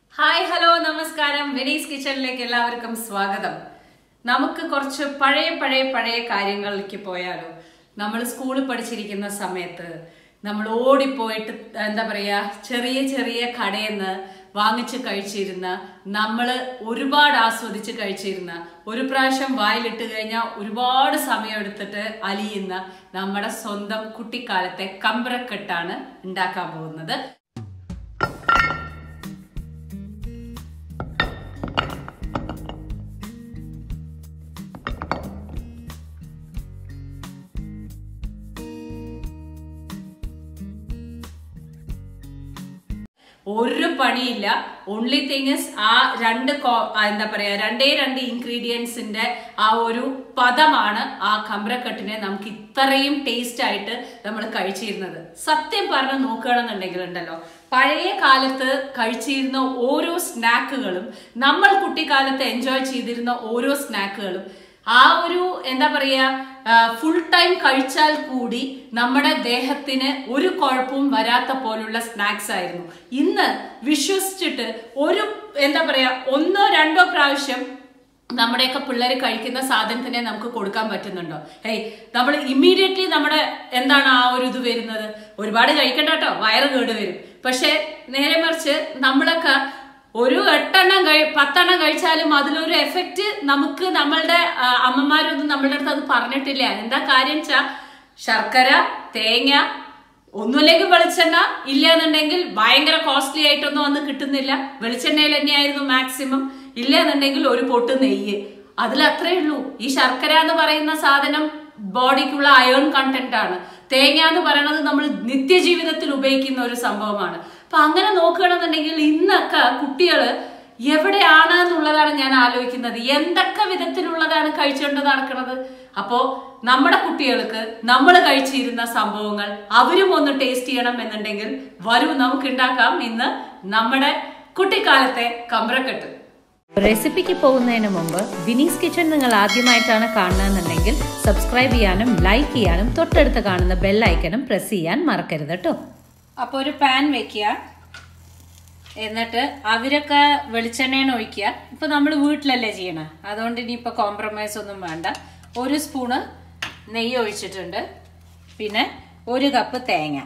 Hi hello നമസ്കാരം Venice കിച്ചണിലേക്ക് എല്ലാവർക്കും സ്വാഗതം നമുക്ക് കുറച്ച് പഴയ പഴയ പഴയ കാര്യങ്ങളിലേക്ക് പോയാലോ നമ്മൾ സ്കൂളിൽ പഠിച്ചിരിക്കുന്ന സമയത്ത് നമ്മൾ ഓടിപ്പോയിട്ട് എന്താ പറയാ ചെറിയ ചെറിയ കടയിൽ നിന്ന് വാങ്ങിച്ച് കഴിച്ചിരുന്ന നമ്മൾ ഒരുപാട് ആസ്വദിച്ച് കഴിച്ചിരുന്ന ഒരു പ്രാവശ്യം വായിലിട്ട് കഴിഞ്ഞാൽ ഒരുപാട് സമയം എടുത്തിട്ട് അലിയുന്ന നമ്മുടെ സ്വന്തം കുട്ടിക്കാലത്തെ കമ്പ്രക്കെട്ടാണ് ഉണ്ടാക്കാൻ പോകുന്നത് ഒരു പണിയില്ല ഓൺലി തിങ് ഇസ് ആ രണ്ട് കോ- ആ എന്താ പറയാ രണ്ടേ രണ്ട് ഇൻഗ്രീഡിയൻസിന്റെ ആ ഒരു പദമാണ് ആ കമ്പ്രക്കട്ടിനെ നമുക്ക് ഇത്രയും ടേസ്റ്റ് ആയിട്ട് നമ്മൾ കഴിച്ചിരുന്നത് സത്യം പറഞ്ഞ് നോക്കുകയാണെന്നുണ്ടെങ്കിൽ ഉണ്ടല്ലോ പഴയ കാലത്ത് കഴിച്ചിരുന്ന ഓരോ സ്നാക്കുകളും നമ്മൾ കുട്ടിക്കാലത്ത് എൻജോയ് ചെയ്തിരുന്ന ഓരോ സ്നാക്കുകളും ആ ഒരു എന്താ പറയാ ഫുൾ ടൈം കഴിച്ചാൽ കൂടി നമ്മുടെ ദേഹത്തിന് ഒരു കുഴപ്പവും വരാത്ത പോലുള്ള സ്നാക്സ് ആയിരുന്നു ഇന്ന് വിശ്വസിച്ചിട്ട് ഒരു എന്താ പറയാ ഒന്നോ രണ്ടോ പ്രാവശ്യം നമ്മുടെയൊക്കെ പിള്ളേർ കഴിക്കുന്ന സാധനത്തിനെ നമുക്ക് കൊടുക്കാൻ പറ്റുന്നുണ്ടോ ഹേയ് നമ്മൾ ഇമ്മീഡിയറ്റ്ലി നമ്മുടെ എന്താണ് ആ ഒരു ഇത് വരുന്നത് ഒരുപാട് കഴിക്കണ്ട കേട്ടോ വയറ് കേട് വരും പക്ഷെ നേരെ മറിച്ച് നമ്മളൊക്കെ ഒരു എട്ടെണ്ണം കഴി പത്തെണ്ണം കഴിച്ചാലും അതിലൊരു എഫക്റ്റ് നമുക്ക് നമ്മളുടെ ആ, അമ്മമാരൊന്നും നമ്മളുടെ അടുത്ത് അത് പറഞ്ഞിട്ടില്ല എന്താ കാര്യം വെച്ചാ ശർക്കര തേങ്ങ ഒന്നുമില്ലെങ്കിൽ വെളിച്ചെണ്ണ ഇല്ല എന്നുണ്ടെങ്കിൽ ഭയങ്കര കോസ്റ്റ്ലി ആയിട്ടൊന്നും വന്ന് കിട്ടുന്നില്ല വെളിച്ചെണ്ണയിൽ തന്നെയായിരുന്നു മാക്സിമം ഇല്ല എന്നുണ്ടെങ്കിൽ ഒരു പൊട്ട് നെയ്യ് അതിൽ അത്രേ ഉള്ളൂ ഈ ശർക്കര എന്ന് പറയുന്ന സാധനം ബോഡിക്കുള്ള അയേൺ കണ്ടന്റ് ആണ് തേങ്ങ എന്ന് പറയുന്നത് നമ്മൾ നിത്യജീവിതത്തിൽ ഉപയോഗിക്കുന്ന ഒരു സംഭവമാണ് അപ്പൊ അങ്ങനെ നോക്കുകയാണെന്നുണ്ടെങ്കിൽ ഇന്നൊക്കെ കുട്ടികള് എവിടെയാണ് എന്നുള്ളതാണ് ഞാൻ ആലോചിക്കുന്നത് എന്തൊക്കെ വിധത്തിലുള്ളതാണ് കഴിച്ചുകൊണ്ട് നടക്കുന്നത് അപ്പോ നമ്മുടെ കുട്ടികൾക്ക് നമ്മൾ കഴിച്ചിരുന്ന സംഭവങ്ങൾ അവരും ഒന്ന് ടേസ്റ്റ് ചെയ്യണം എന്നുണ്ടെങ്കിൽ വരൂ നമുക്ക് ഉണ്ടാക്കാം ഇന്ന് നമ്മുടെ കുട്ടിക്കാലത്തെ കമ്പ്രക്കെട്ട് റെസിപ്പിക്ക് പോകുന്നതിന് മുമ്പ് വിനീസ് കിച്ചൺ നിങ്ങൾ ആദ്യമായിട്ടാണ് കാണുന്നതെന്നുണ്ടെങ്കിൽ സബ്സ്ക്രൈബ് ചെയ്യാനും ലൈക്ക് ചെയ്യാനും തൊട്ടടുത്ത് കാണുന്ന ബെൽ ഐക്കണും പ്രസ് ചെയ്യാൻ മറക്കരുത് കേട്ടോ അപ്പോൾ ഒരു പാൻ വെക്കുക എന്നിട്ട് അവരൊക്കെ വെളിച്ചെണ്ണയാണ് ഒഴിക്കുക ഇപ്പൊ നമ്മൾ വീട്ടിലല്ലേ ചെയ്യണ അതുകൊണ്ട് ഇനിയിപ്പോൾ കോംപ്രമൈസ് ഒന്നും വേണ്ട ഒരു സ്പൂണ് നെയ്യ് ഒഴിച്ചിട്ടുണ്ട് പിന്നെ ഒരു കപ്പ് തേങ്ങ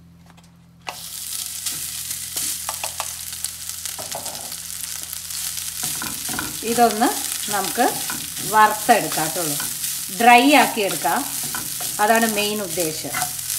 ഇതൊന്ന് നമുക്ക് വറുത്തെടുക്കാം കേട്ടുള്ളൂ ഡ്രൈ ആക്കി എടുക്കാം അതാണ് മെയിൻ ഉദ്ദേശം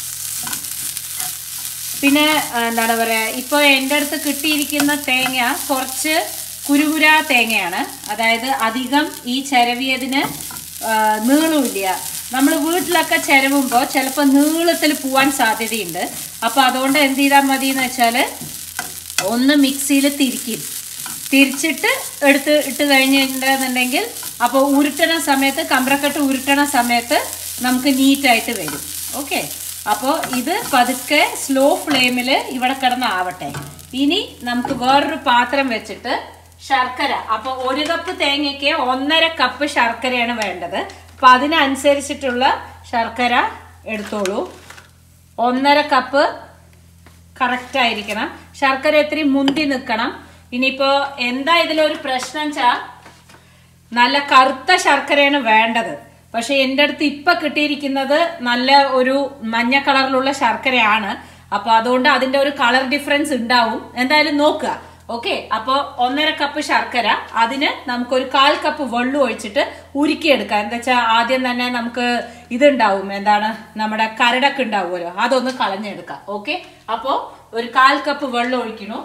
പിന്നെ ആ, എന്താണ് പറയുക ഇപ്പോൾ എൻ്റെ അടുത്ത് കിട്ടിയിരിക്കുന്ന തേങ്ങ കുറച്ച് കുരുകുര തേങ്ങയാണ് അതായത് അധികം ഈ ചിരവിയതിന് ആ, നീളമില്ല നമ്മൾ വീട്ടിലൊക്കെ ചിരവുമ്പോൾ ചിലപ്പോൾ നീളത്തിൽ പോവാൻ സാധ്യതയുണ്ട് അപ്പോൾ അതുകൊണ്ട് എന്ത് ചെയ്താൽ മതി എന്ന് വെച്ചാൽ ഒന്ന് മിക്സിയിൽ തിരിക്കും തിരിച്ചിട്ട് എടുത്ത് ഇട്ട് കഴിഞ്ഞിട്ടുണ്ടെന്നുണ്ടെങ്കിൽ അപ്പോൾ ഉരുട്ടണ സമയത്ത് കമ്പ്രക്കെട്ട് ഉരുട്ടണ സമയത്ത് നമുക്ക് നീറ്റായിട്ട് വരും ഓക്കെ അപ്പോൾ ഇത് പതുക്കെ സ്ലോ ഫ്ലെയിമിൽ ഇവിടെ കിടന്ന് ആവട്ടെ ഇനി നമുക്ക് വേറൊരു പാത്രം വെച്ചിട്ട് ശർക്കര അപ്പോൾ ഒരു കപ്പ് തേങ്ങയ്ക്ക് ഒന്നര കപ്പ് ശർക്കരയാണ് വേണ്ടത് അപ്പം അതിനനുസരിച്ചിട്ടുള്ള ശർക്കര എടുത്തോളൂ ഒന്നര കപ്പ് കറക്റ്റ് ആയിരിക്കണം ശർക്കര ഇത്തിരി മുന്തി നിൽക്കണം ഇനിയിപ്പോ എന്താ ഇതിലൊരു പ്രശ്നം വെച്ചാ നല്ല കറുത്ത ശർക്കരയാണ് വേണ്ടത് പക്ഷെ എൻ്റെ അടുത്ത് ഇപ്പൊ കിട്ടിയിരിക്കുന്നത് നല്ല ഒരു മഞ്ഞ കളറിലുള്ള ശർക്കരയാണ് അപ്പൊ അതുകൊണ്ട് അതിന്റെ ഒരു കളർ ഡിഫറൻസ് ഉണ്ടാവും എന്തായാലും നോക്കുക ഓക്കെ അപ്പോൾ ഒന്നര കപ്പ് ശർക്കര അതിന് നമുക്കൊരു കാൽ കപ്പ് വെള്ളം ഒഴിച്ചിട്ട് ഉരുക്കിയെടുക്കാം എന്താ വെച്ചാൽ ആദ്യം തന്നെ നമുക്ക് ഇതുണ്ടാവും എന്താണ് നമ്മുടെ കരടൊക്കെ ഉണ്ടാവുമല്ലോ അതൊന്ന് കളഞ്ഞെടുക്കാം ഓക്കെ അപ്പോൾ ഒരു കാൽ കപ്പ് വെള്ളം ഒഴിക്കണു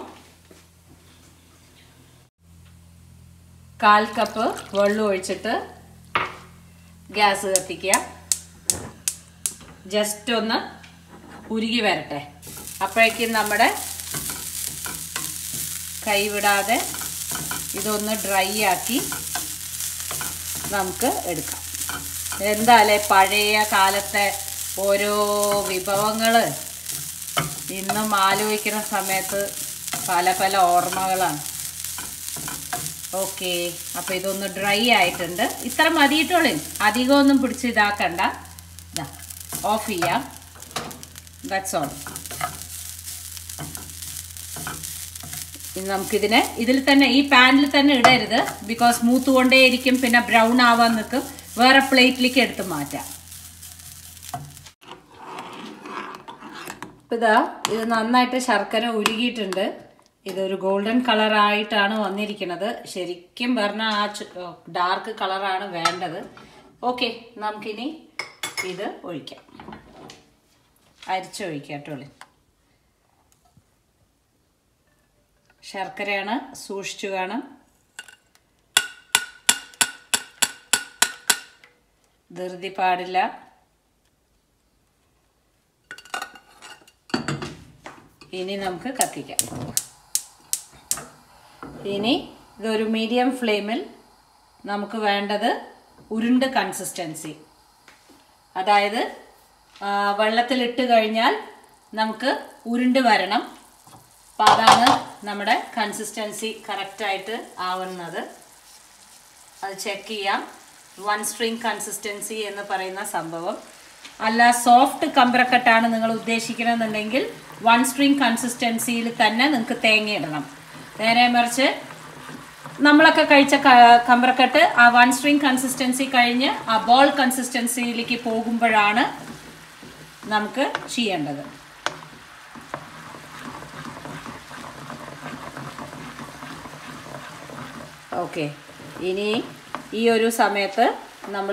കാൽ കപ്പ് വെള്ളം ഒഴിച്ചിട്ട് ഗ്യാസ് കത്തിക്കുക ജസ്റ്റ് ഒന്ന് ഉരുകി വരട്ടെ അപ്പോഴേക്കും നമ്മുടെ കൈവിടാതെ ഇതൊന്ന് ഡ്രൈ ആക്കി നമുക്ക് എടുക്കാം എന്തായാലേ പഴയ കാലത്തെ ഓരോ വിഭവങ്ങൾ ഇന്നും ആലോചിക്കുന്ന സമയത്ത് പല പല ഓർമ്മകളാണ് ഓക്കെ അപ്പോൾ ഇതൊന്ന് ഡ്രൈ ആയിട്ടുണ്ട് ഇത്ര മതിയിട്ടുള്ളൂ അധികമൊന്നും പിടിച്ച് ഇതാക്കണ്ട ഇതാ ഓഫ് ചെയ്യാം ദാറ്റ്സ് ഓൾ ഇനി നമുക്കിതിനെ ഇതിൽ തന്നെ ഈ പാനിൽ തന്നെ ഇടരുത് ബിക്കോസ് മൂത്ത് കൊണ്ടേയിരിക്കും പിന്നെ ബ്രൗൺ ആവാൻ നിൽക്കും വേറെ പ്ലേറ്റിലേക്ക് എടുത്ത് മാറ്റാം ഇപ്പം ഇതാ ഇത് നന്നായിട്ട് ശർക്കര ഉരുകിയിട്ടുണ്ട് ഇതൊരു ഗോൾഡൻ കളറായിട്ടാണ് വന്നിരിക്കുന്നത് ശരിക്കും പറഞ്ഞാൽ ആ ഡാർക്ക് കളറാണ് വേണ്ടത് ഓക്കെ നമുക്കിനി ഇത് ഒഴിക്കാം അരിച്ചൊഴിക്കാം കേട്ടോളി ശർക്കരയാണ് സൂക്ഷിച്ചു വേണം ധൃതി പാടില്ല ഇനി നമുക്ക് കത്തിക്കാം ഇനി ഇതൊരു മീഡിയം ഫ്ലെയിമിൽ നമുക്ക് വേണ്ടത് ഉരുണ്ട് കൺസിസ്റ്റൻസി അതായത് ആ, വെള്ളത്തിലിട്ട് കഴിഞ്ഞാൽ നമുക്ക് ഉരുണ്ട് വരണം അപ്പം അതാണ് നമ്മുടെ കൺസിസ്റ്റൻസി കറക്റ്റായിട്ട് ആവുന്നത് അത് ചെക്ക് ചെയ്യാം വൺ സ്ട്രിങ് കൺസിസ്റ്റൻസി എന്ന് പറയുന്ന സംഭവം അല്ല സോഫ്റ്റ് കമ്പ്രക്കട്ടാണ് നിങ്ങൾ ഉദ്ദേശിക്കണമെന്നുണ്ടെങ്കിൽ വൺ സ്ട്രിങ് കൺസിസ്റ്റൻസിയിൽ തന്നെ നിങ്ങൾക്ക് തേങ്ങ ഇടണം നേരെ മറിച്ച് നമ്മളൊക്കെ കഴിച്ച ക- കമ്പ്രക്കട്ട് ആ വൺ സ്ട്രിങ് കൺസിസ്റ്റൻസി കഴിഞ്ഞ് ആ ബോൾ കൺസിസ്റ്റൻസിയിലേക്ക് പോകുമ്പോഴാണ് നമുക്ക് ചെയ്യേണ്ടത് ഓക്കെ ഇനി ഈ ഒരു സമയത്ത് നമ്മൾ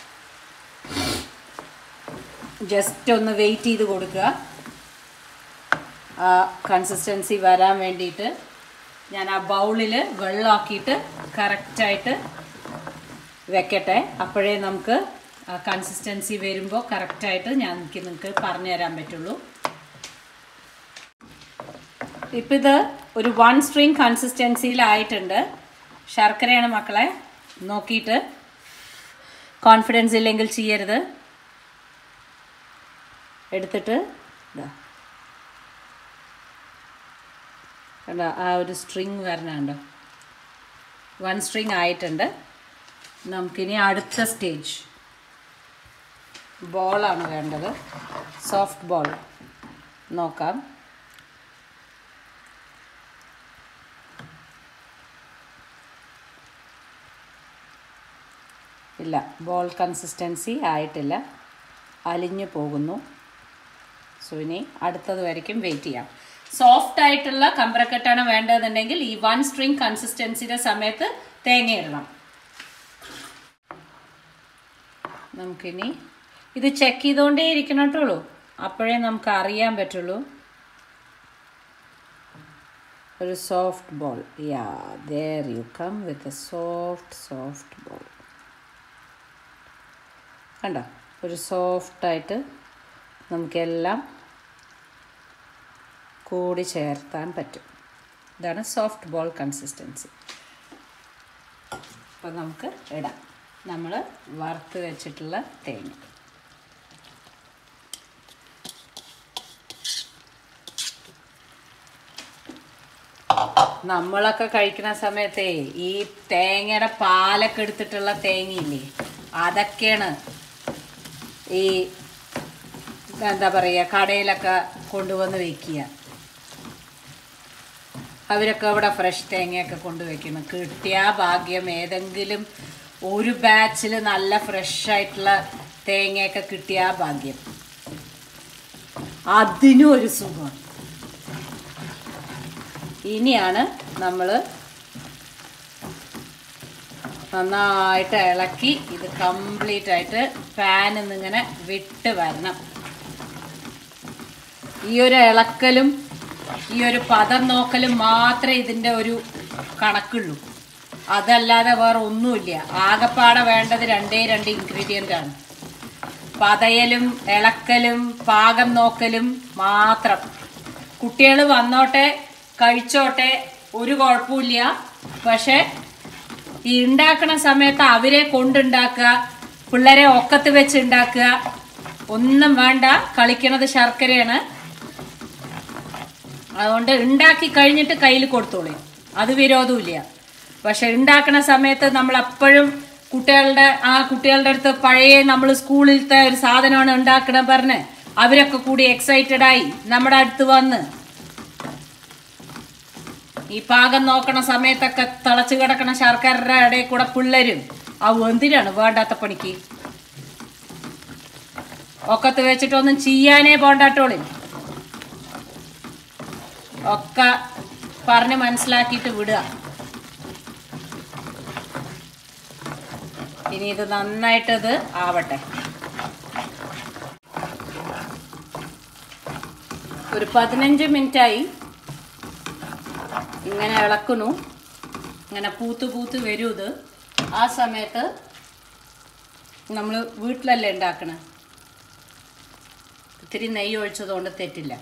ജസ്റ്റ് ഒന്ന് വെയിറ്റ് ചെയ്ത് കൊടുക്കുക ആ കൺസിസ്റ്റൻസി വരാൻ വേണ്ടിയിട്ട് ഞാൻ ആ ബൗളിൽ വെള്ളമാക്കിയിട്ട് കറക്റ്റായിട്ട് വെക്കട്ടെ അപ്പോഴേ നമുക്ക് ആ കൺസിസ്റ്റൻസി വരുമ്പോൾ കറക്റ്റായിട്ട് ഞാൻ എനിക്ക് നിങ്ങൾക്ക് പറഞ്ഞു തരാൻ പറ്റുള്ളൂ ഇപ്പം ഇത് ഒരു വൺ സ്ട്രിങ് കൺസിസ്റ്റൻസിയിലായിട്ടുണ്ട് ശർക്കരയാണ് മക്കളെ നോക്കിയിട്ട് കോൺഫിഡൻസ് ഇല്ലെങ്കിൽ ചെയ്യരുത് എടുത്തിട്ട് ഇതാ കണ്ടോ ആ ഒരു സ്ട്രിങ് വരണുണ്ടോ വൺ സ്ട്രിങ് ആയിട്ടുണ്ട് നമുക്കിനി അടുത്ത സ്റ്റേജ് ബോളാണ് വേണ്ടത് സോഫ്റ്റ് ബോൾ നോക്കാം ഇല്ല ബോൾ കൺസിസ്റ്റൻസി ആയിട്ടില്ല അലിഞ്ഞു പോകുന്നു സോ ഇനി അടുത്തത് വരയ്ക്കും വെയിറ്റ് ചെയ്യാം സോഫ്റ്റ് ആയിട്ടുള്ള കമ്പ്രക്കട്ടാണ് വേണ്ടതെന്നുണ്ടെങ്കിൽ ഈ വൺ സ്ട്രിങ് കൺസിസ്റ്റൻസിയുടെ സമയത്ത് തേങ്ങ ഇടണം നമുക്കിനി ഇത് ചെക്ക് ചെയ്തുകൊണ്ടേ ഇരിക്കണം കേട്ടുള്ളൂ അപ്പോഴേ നമുക്ക് അറിയാൻ പറ്റുള്ളൂ ഒരു soft ball either you come with a soft soft ball കണ്ടോ ഒരു സോഫ്റ്റായിട്ട് നമുക്കെല്ലാം കൂടി ചേർത്താൻ പറ്റും ഇതാണ് സോഫ്റ്റ് ബോൾ കൺസിസ്റ്റൻസി അപ്പോൾ നമുക്ക് ഇടാം നമ്മൾ വറുത്ത് വെച്ചിട്ടുള്ള തേങ്ങ നമ്മളൊക്കെ കഴിക്കുന്ന സമയത്തേ ഈ തേങ്ങയുടെ പാലൊക്കെ എടുത്തിട്ടുള്ള തേങ്ങയില്ലേ അതൊക്കെയാണ് ഈ എന്താ പറയുക കടയിലൊക്കെ കൊണ്ടുവന്ന് വെക്കുക അവരൊക്കെ ഇവിടെ ഫ്രഷ് തേങ്ങയൊക്കെ കൊണ്ടുവയ്ക്കുന്നു കിട്ടിയ ഭാഗ്യം ഏതെങ്കിലും ഒരു ബാച്ചിൽ നല്ല ഫ്രഷ് ആയിട്ടുള്ള തേങ്ങയൊക്കെ കിട്ടിയ ഭാഗ്യം അതിനും ഒരു സുഖമാണ് ഇനിയാണ് നമ്മൾ നന്നായിട്ട് ഇളക്കി ഇത് കംപ്ലീറ്റ് ആയിട്ട് പാനിൽ നിന്നിങ്ങനെ വിട്ട് വരണം ഈ ഒരു ഇളക്കലും ഈ ഒരു പദം നോക്കലും മാത്രമേ ഇതിൻ്റെ ഒരു കണക്കുള്ളൂ അതല്ലാതെ വേറെ ഒന്നുമില്ല ആകപ്പാടെ വേണ്ടത് രണ്ടേ രണ്ട് ഇൻഗ്രീഡിയൻ്റ് ആണ് പതയലും ഇളക്കലും പാകം നോക്കലും മാത്രം കുട്ടികൾ വന്നോട്ടെ കഴിച്ചോട്ടെ ഒരു കുഴപ്പമില്ല പക്ഷെ ഈ ഉണ്ടാക്കണ സമയത്ത് അവരെ കൊണ്ടുണ്ടാക്കുക പിള്ളേരെ ഒക്കത്ത് വെച്ച് ഉണ്ടാക്കുക ഒന്നും വേണ്ട കളിക്കണത് ശർക്കരയാണ് അതുകൊണ്ട് ഉണ്ടാക്കി കഴിഞ്ഞിട്ട് കയ്യിൽ കൊടുത്തോളി അത് വിരോധമില്ല പക്ഷെ ഉണ്ടാക്കണ സമയത്ത് നമ്മൾ എപ്പോഴും കുട്ടികളുടെ ആ കുട്ടികളുടെ അടുത്ത് പഴയ നമ്മൾ സ്കൂളിലത്തെ ഒരു സാധനമാണ് ഉണ്ടാക്കണം പറഞ്ഞ് അവരൊക്കെ കൂടി എക്സൈറ്റഡ് ആയി നമ്മുടെ അടുത്ത് വന്ന് ഈ പാകം നോക്കണ സമയത്തൊക്കെ തിളച്ച് കിടക്കണ ശർക്കരയുടെ ഇടയിൽ കൂടെ പിള്ളേരും ആ എന്തിനാണ് വേണ്ടാത്ത പണിക്ക് ഒക്കത്ത് വെച്ചിട്ടൊന്നും ചെയ്യാനേ പോണ്ടാട്ടോളി ഒക്കെ പറഞ്ഞ് മനസ്സിലാക്കിയിട്ട് വിടുക ഇനി ഇത് നന്നായിട്ടത് ആവട്ടെ ഒരു പതിനഞ്ച് മിനിറ്റായി ഇങ്ങനെ ഇളക്കുന്നു ഇങ്ങനെ പൂത്ത് പൂത്ത് വരും ഇത് ആ സമയത്ത് നമ്മൾ വീട്ടിലല്ലേ ഉണ്ടാക്കണേ ഇത്തിരി നെയ്യ് ഒഴിച്ചതുകൊണ്ട് തെറ്റില്ല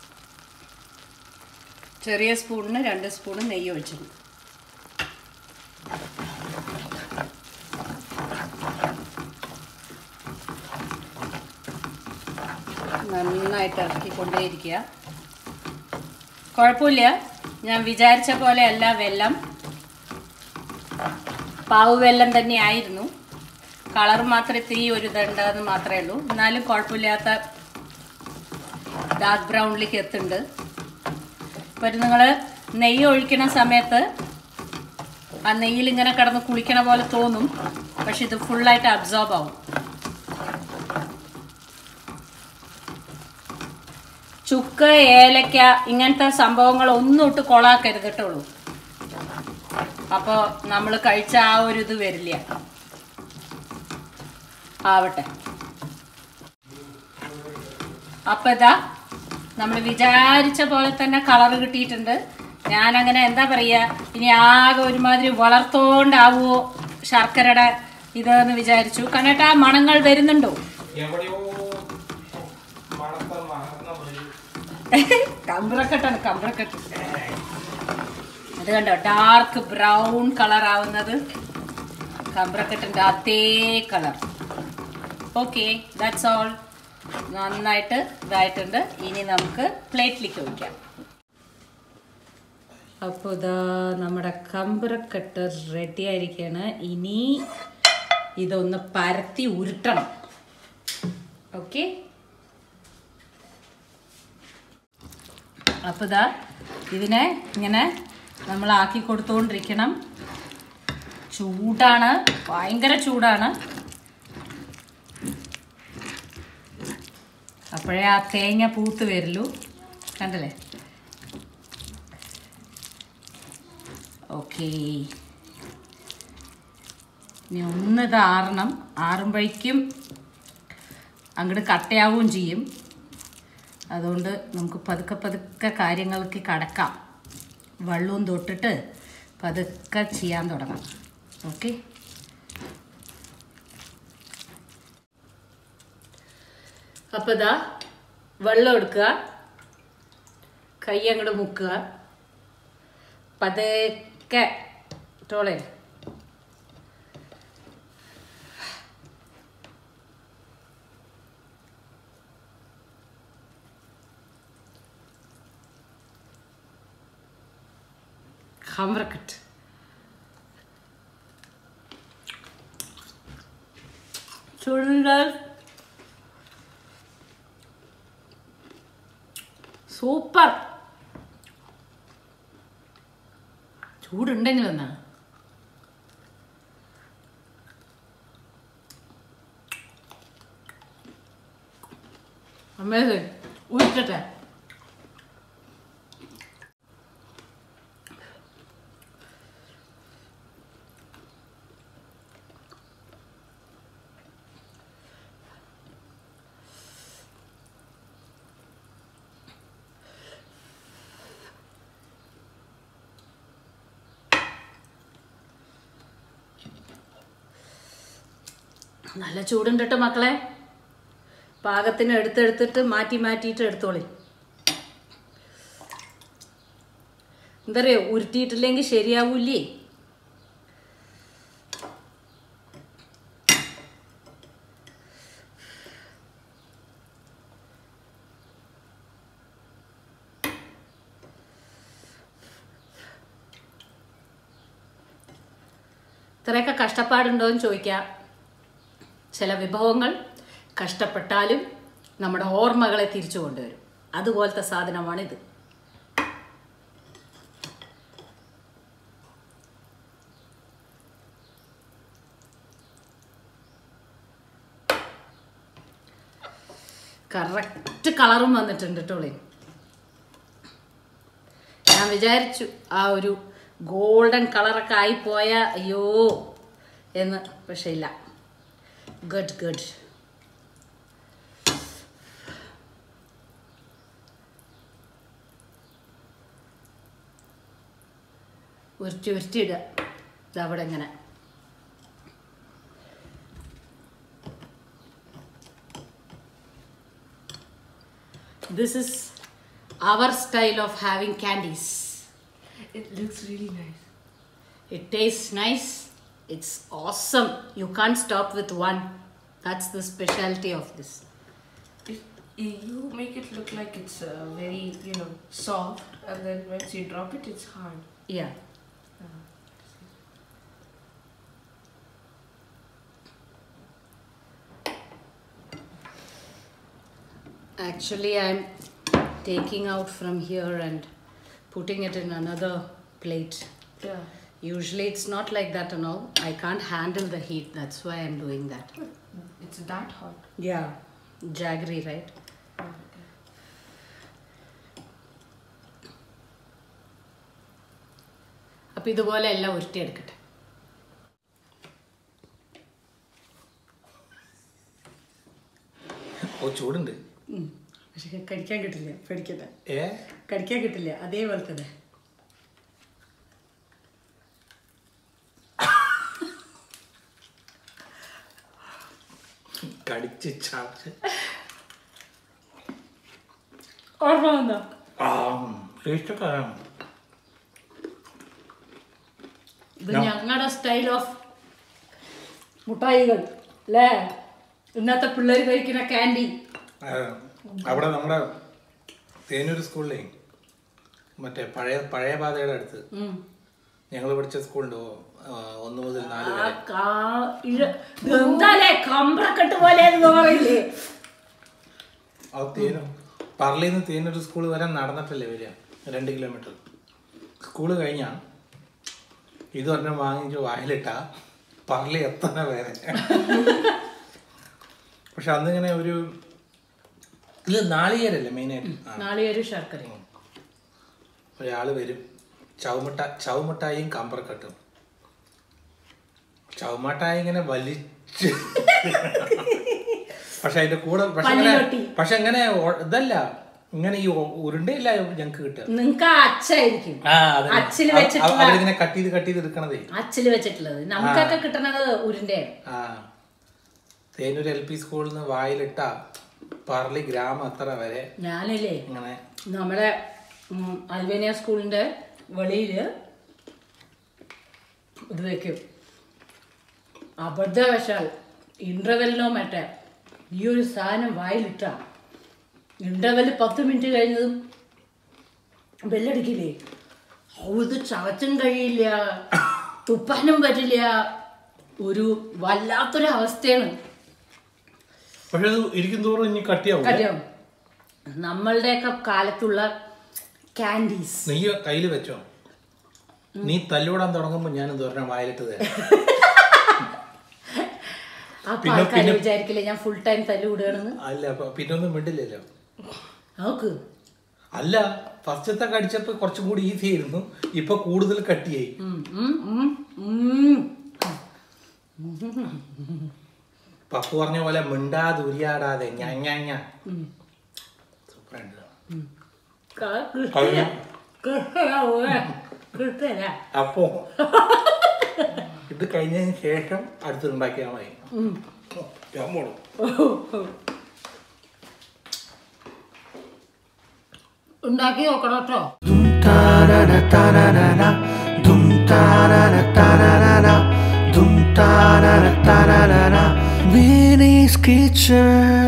ചെറിയ സ്പൂണിന് രണ്ട് സ്പൂണ് നെയ്യ് ഒഴിച്ചത് നന്നായിട്ട് ഇറക്കിക്കൊണ്ടേയിരിക്കുക കുഴപ്പമില്ല ഞാൻ വിചാരിച്ച പോലെ അല്ല വെല്ലം പാവ് വെല്ലം തന്നെ ആയിരുന്നു കളർ മാത്രം ഇത്തിരി ഒരു ഇതുണ്ടെന്ന് മാത്രമേ ഉള്ളൂ എന്നാലും കുഴപ്പമില്ലാത്ത ഡാർക്ക് ബ്രൗണിലേക്ക് എത്തുന്നുണ്ട് ഇപ്പം നിങ്ങൾ നെയ്യ് ഒഴിക്കുന്ന സമയത്ത് ആ നെയ്യിൽ ഇങ്ങനെ കിടന്ന് കുളിക്കണ പോലെ തോന്നും പക്ഷെ ഇത് ഫുള്ളായിട്ട് അബ്സോർബ് ആവും ചുക്ക് ഏലക്ക ഇങ്ങനത്തെ സംഭവങ്ങൾ ഒന്നും ഇട്ട് കൊളാക്കരുത് കേട്ടോളൂ അപ്പോൾ നമ്മൾ കഴിച്ച ആ ഒരു ഇത് വരില്ല ആവട്ടെ അപ്പൊ ഇതാ നമ്മൾ വിചാരിച്ച പോലെ തന്നെ കളർ കിട്ടിയിട്ടുണ്ട് ഞാൻ അങ്ങനെ എന്താ പറയാ ഇനി ആകെ ഒരുമാതിരി വളർത്തോണ്ടാവോ ശർക്കരയുടെ ഇതെന്ന് വിചാരിച്ചു കണ്ടിട്ട് ആ മണങ്ങൾ വരുന്നുണ്ടോ എവിടെയോ മണത്ത മറന്ന പോലെ കമ്പ്രക്കെട്ടാണ് കമ്പ്രക്കെട്ട് അത് കണ്ടോ ഡാർക്ക് ബ്രൗൺ കളർ ആവുന്നത് കമ്പ്രക്കെട്ടിന്റെ അതേ കളർ ഓക്കെ ദാറ്റ്സ് ഓൾ നന്നായിട്ട് ഇതായിട്ടുണ്ട് ഇനി നമുക്ക് പ്ലേറ്റിലേക്ക് ഒഴിക്കാം അപ്പോൾ ഇതാ നമ്മുടെ കമ്പ്രക്കെട്ട് റെഡി ആയിരിക്കുകയാണ് ഇനി ഇതൊന്ന് പരത്തി ഉരുട്ടണം ഓക്കെ അപ്പോൾ ഇതാ ഇതിനെ ഇങ്ങനെ നമ്മൾ ആക്കി കൊടുത്തുകൊണ്ടിരിക്കണം ചൂടാണ് ഭയങ്കര ചൂടാണ് അപ്പോഴേ ആ തേങ്ങ പൂത്ത് വരുള്ളൂ കണ്ടല്ലേ ഓക്കേ ഇനി ഒന്ന് ഇത് ആറണം ആറുമ്പോഴേക്കും അങ്ങോട്ട് കട്ടയാവുകയും ചെയ്യും അതുകൊണ്ട് നമുക്ക് പതുക്കെ പതുക്കെ കാര്യങ്ങൾക്ക് കടക്കാം വെള്ളവും തൊട്ടിട്ട് പതുക്കെ ചെയ്യാൻ തുടങ്ങാം ഓക്കെ അപ്പോൾ ഇതാ വെള്ളം എടുക്കുക കൈ അങ്ങോട്ട് മുക്കുക പതുക്കെ ടോളേ ഹംറക്കട്ട് ചൂടുണ്ട് സൂപ്പർ ചൂടുണ്ടെങ്കിൽ എന്നാ അമേസിങ് ഉരുട്ടട്ടെ നല്ല ചൂടുണ്ട് കേട്ടോ മക്കളെ പാകത്തിന് എടുത്തെടുത്തിട്ട് മാറ്റി മാറ്റിയിട്ട് എടുത്തോളി എന്താ പറയുക ഉരുട്ടിയിട്ടില്ലെങ്കിൽ ശരിയാവൂലേ ഇത്രയൊക്കെ കഷ്ടപ്പാടുണ്ടോ എന്ന് ചോദിക്കാം ചില വിഭവങ്ങൾ കഷ്ടപ്പെട്ടാലും നമ്മുടെ ഓർമ്മകളെ തിരിച്ചു കൊണ്ടുവരും അതുപോലത്തെ സാധനമാണിത് കറക്റ്റ് കളറും വന്നിട്ടുണ്ട് കേട്ടോളേ ഞാൻ വിചാരിച്ചു ആ ഒരു ഗോൾഡൻ കളറൊക്കെ ആയിപ്പോയ അയ്യോ എന്ന് പക്ഷെ ഇല്ല ഗുഡ് ഗുഡ് ഉരുട്ടി ഉരുട്ടിയിടുക ഇതവിടെ ഇങ്ങനെ This is our style of having candies. It looks really nice. It tastes nice. It's awesome. You can't stop with one. That's the specialty of this. It, you make it look like it's uh, very, you know, soft, and then once you drop it, it's hard. Yeah. Actually, I'm taking out from here and putting it in another plate. Yeah. Usually, it's not like that and all. I can't handle the heat. That's why I'm doing that. It's that hot. Yeah. Jaggery, right? അപ്പൊ ഇതുപോലെ എല്ലാം ഉരുട്ടിയെടുക്കട്ടെ ഓ ചൂടുണ്ട് ഉം. പക്ഷെ കടിക്കാൻ കിട്ടില്ല പേടിക്കണ്ട ഏ കടിക്കാൻ കിട്ടില്ല അതേപോലെ തന്നെ കടിച്ച് ചാച്ച് ഓർമ്മ വന്നോ ആ ടേസ്റ്റൊക്കെ ഇത് ഞാൻ- ഞങ്ങളുടെ സ്റ്റൈൽ ഓഫ് മുട്ടായികൾ അല്ലേ ഇന്നത്തെ പിള്ളേർ കഴിക്കുന്ന ക്യാൻഡി അവിടെ നമ്മുടെ തേനൂർ സ്കൂളിലേ മറ്റേ പഴയ പഴയ പാതയുടെ അടുത്ത് ഞങ്ങൾ പഠിച്ച സ്കൂളുണ്ട് ഓ, ആ, ഒന്ന് മുതൽ നാല് വരെ എന്താലേ കമ്പ്രക്കെട്ട് പോലെ എന്ന് പറയില്ലേ ആ തേനൂർ പറളിയിൽ നിന്ന് തേനൂർ സ്കൂൾ വരെ നടന്നിട്ടല്ലേ വരിക രണ്ട് കിലോമീറ്റർ സ്കൂൾ കഴിഞ്ഞാൽ ഇത് പറഞ്ഞ വാങ്ങിച്ച് വായിലിട്ട പറളി എത്തണ വേറെ പക്ഷെ അന്നിങ്ങനെ ഒരു ഇത് നാളികേരല്ലേ മെയിനായിട്ട് ആ നാളികേരും ശർക്കരയും ഒരാള് വരും ചവുമിട്ട ചവുമിട്ടായും കമ്പറക്കട്ടും ചവുമട്ടായി ഇങ്ങനെ വലിച്ച് പക്ഷെ അതിന്റെ കൂടെ പക്ഷെ ഇങ്ങനെ പല്ലിലൊട്ടി. പക്ഷെ ഇങ്ങനെ ഒ- ഇതല്ല ഇങ്ങനെ ഈ ഒ- ഉരുണ്ടയില്ല ഞങ്ങക്ക് കിട്ടുക നിങ്ങക്ക് ആ അച്ചായിരിക്കും ആ അതെ അച്ചില് അവ- വെച്ചിട്ടുള്ള- അവരിങ്ങനെ കട്ട് ചെയ്ത് കട്ട് ചെയ്ത് എടുക്കണതേ അച്ചില് വെച്ചിട്ടുള്ളത് നമുക്കൊക്കെ കിട്ടണത് ഉരുണ്ടേ ആ തേനൂർ എൽ പി സ്കൂളിൽ നിന്ന് വായിലിട്ട പറളി ഗ്രാമം അത്ര വരെ ഞാനില്ലേ ഇങ്ങനെ നമ്മുടെ ഉം, അൽബേനിയ സ്കൂളിന്റെ വെളിയില് ഇത് വെക്കും അബദ്ധവശാൽ ഇന്റർവെല്ലിനോ മറ്റേ ഈ ഒരു സാധനം വായിലിട്ട ഇന്റർവെല് പത്ത് മിനിറ്റ് കഴിഞ്ഞതും ബെല്ലടിക്കില്ലേ ഓ, ഇത് ചവച്ചും കഴിയില്ല തുപ്പാനും പറ്റില്ല ഒരു വല്ലാത്തൊരു അവസ്ഥയാണ് പക്ഷെ അത് ഇരിക്കും തോറും ഇനി കട്ടിയാവും കാര്യം നമ്മളുടെയൊക്കെ കാലത്തുള്ള കാൻഡീസ് നീ കയ്യിൽ വെച്ചോ നീ തല്ലുകൂടാൻ തുടങ്ങുമ്പോ ഞാൻ പറഞ്ഞ വായിലിട്ട് തരാം അപ്പൊ പിന്നെ- ആൾക്കാര് പിന്നെ- വിചാരിക്കില്ലേ ഞാൻ ഫുൾ ടൈം തല്ലു വിടുകയാണെന്ന് അല്ല അപ്പൊ പിന്നെ ഒന്നും മിണ്ടില്ലല്ലോ നോക്ക് അല്ല ഫസ്റ്റത്തെ കടിച്ചപ്പോ കുറച്ചും കൂടി ഈസി ആയിരുന്നു ഇപ്പൊ കൂടുതൽ കട്ടിയായി ഉം, ഉം, ഉം, ഉം. പപ്പു പറഞ്ഞ പോലെ മിണ്ടാതെ ഉരിയാടാതെ ഞാൻ ഞാൻ ഞാൻ സൂപ്പറുണ്ട് ക- കിട്ടില്ല. കിട്ടില്ല, ഓനെ. കിട്ടില്ല. അപ്പോ ഇത് കഴിഞ്ഞതിന് ശേഷം അടുത്തുണ്ടാക്കിയാൽ മതി ഉം. ഞാൻ പോണു ഉണ്ടാക്കി നോക്കണം കേട്ടോ Vinny's Kitchen.